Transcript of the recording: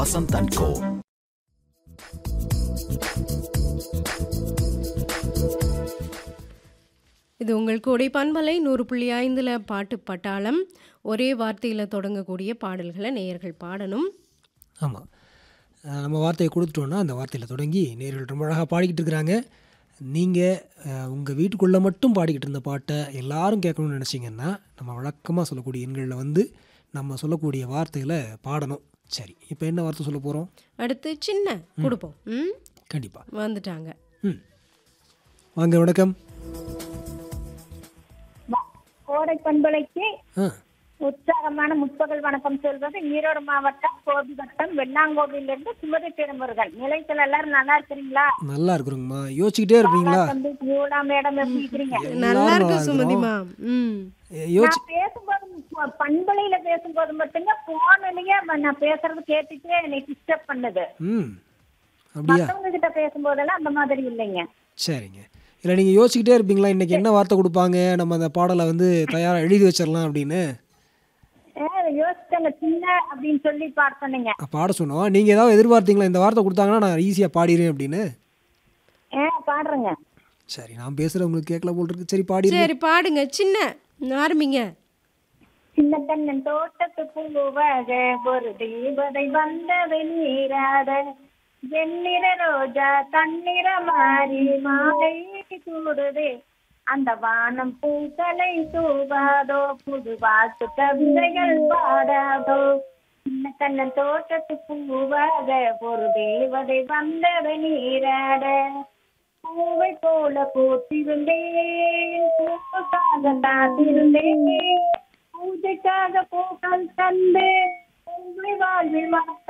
Vasant and Co. இது உங்கள் கோடை பண்பலை நூறு புள்ளி ஐந்தில் பாட்டு பட்டாளம் ஒரே வார்த்தையில் தொடங்கக்கூடிய பாடல்களை நேயர்கள் பாடணும் ஆமாம் நம்ம வார்த்தையை கொடுத்துட்டோன்னா அந்த வார்த்தையில் தொடங்கி நேர்கள் ரொம்ப அழகாக பாடிக்கிட்டு இருக்கிறாங்க நீங்கள் உங்கள் வீட்டுக்குள்ளே மட்டும் பாடிக்கிட்டு இருந்த பாட்டை எல்லாரும் கேட்கணும்னு நினச்சிங்கன்னா நம்ம வழக்கமாக சொல்லக்கூடிய எண்களில் வந்து நம்ம சொல்லக்கூடிய வார்த்தைகளை பாடணும் சரி இப்போ என்ன வார்த்தை சொல்ல போகிறோம் அடுத்து சின்ன கொடுப்போம் ம் கண்டிப்பாக வந்துட்டாங்க ம் வாங்க வணக்கம் கோடை பண்பலைக்கு ஆ உற்சாகமான முற்பகல் வணக்கம் சொல்வது ஈரோடு மாவட்டம் கோபி வட்டம் வெள்ளாங்கோவிலிருந்து சுமதி திருமுருகன் நிலையத்துல எல்லாரும் நல்லா இருக்கிறீங்களா நல்லா இருக்கிறோங்கம்மா யோசிச்சுக்கிட்டே இருப்பீங்களா தம்பி யூடா மேடம் எப்படி இருக்கிறீங்க நல்லா இருக்கு இருக்கிறோம். சுமதிமா ம் யோசி நான் பேசும்போது ப- பண்பலையில பேசும்போது மட்டுங்க போன்லயே நான் பேசுறது கேட்டுட்டே என்னை டிஸ்டர்ப் பண்ணுது ம் அப்படியா மத்தவங்க கிட்ட பேசும்போதெல்லாம் அந்த மாதிரி இல்லைங்க சரிங்க இல்லை நீங்கள் யோசிச்சுக்கிட்டே இருப்பீங்களா இன்றைக்கி என்ன வார்த்தை கொடுப்பாங்க நம்ம அந்த பாடலை வந்து தயாராக எழுதி வச்சிடலாம் அப்படின்னு ஏ, யோசிச்சங்க சின்ன அப்படின்னு சொல்லி பார்த்தனுங்க பாட சொன்னோம் நீங்கள் ஏதாவது எதிர்பார்த்தீங்களா இந்த வார்த்தை கொடுத்தாங்கன்னா நான் ஈஸியாக பாடிடுவேன் அப்படின்னு ஏ பாடுறேங்க சரி நான் பேசுகிறேன் உங்களுக்கு கேட்கல போல் இருக்கு சரி பாடிடுவேன் சரி பாடுங்க சின்ன ஆரம்பிங்க சின்ன கண்ணன் தோட்டத்து பூவாக ஒரு தேவதை வந்தது நீராட வெண்ணிற ரோஜா தன்னிற மாறி மாலை சூடுது அந்த வானம் பூக்களை தூவாதோ புது வாக்கு கவிதைகள் பாடாதோ சின்ன கண்ணன் தோட்டத்து பூவாக ஒரு தேவதை வந்தது நீராட பூவை போல பூத்திருந்தேன் பூவுக்காக காத்திருந்தேன் பூஜைக்காக பூக்கள் தந்து உங்களை வாழ்வில் வளர்த்த